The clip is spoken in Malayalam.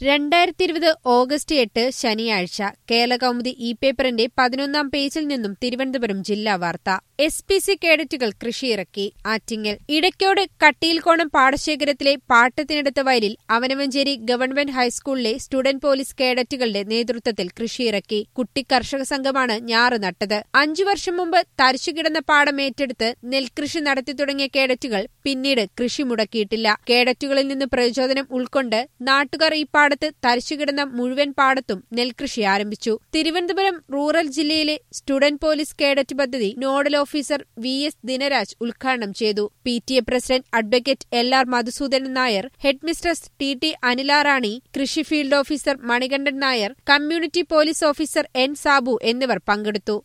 രണ്ടായിരത്തി ഇരുപത് ഓഗസ്റ്റ് എട്ട് ശനിയാഴ്ച കേരളകൗമുദി ഇ പേപ്പറിന്റെ പതിനൊന്നാം പേജിൽ നിന്നും തിരുവനന്തപുരം ജില്ലാ വാർത്ത എസ് പി സി കേഡറ്റുകൾ കൃഷിയിറക്കി ആറ്റിങ്ങൽ ഇടയ്ക്കോട് കട്ടിയിൽക്കോണം പാടശേഖരത്തിലെ പാട്ടത്തിനടുത്ത വയലിൽ അവനവഞ്ചേരി ഗവൺമെന്റ് ഹൈസ്കൂളിലെ സ്റ്റുഡന്റ് പോലീസ് കേഡറ്റുകളുടെ നേതൃത്വത്തിൽ കൃഷിയിറക്കി കുട്ടി കർഷക സംഘമാണ് ഞാറ് നട്ടത് അഞ്ചു വർഷം മുമ്പ് തരിച്ചുകിടന്ന പാടം ഏറ്റെടുത്ത് നെൽകൃഷി നടത്തി തുടങ്ങിയ കേഡറ്റുകൾ പിന്നീട് കൃഷി മുടക്കിയിട്ടില്ല കേഡറ്റുകളിൽ നിന്ന് പ്രചോദനം ഉൾക്കൊണ്ട് നാട്ടുകാർ ഈ പാടത്ത് തരിച്ചുകിടന്ന മുഴുവൻ പാടത്തും നെൽകൃഷി ആരംഭിച്ചു തിരുവനന്തപുരം റൂറൽ ജില്ലയിലെ സ്റ്റുഡന്റ് പോലീസ് കേഡറ്റ് പദ്ധതി nodal officer V S Dinaraj ഉദ്ഘാടനം ചെയ്തു P T A president advocate L R Madhusoodanan Nair head mistress T T Anilarani കൃഷി field officer Manikandan Nair community police officer N Sabu എന്നിവർ പങ്കെടുത്തു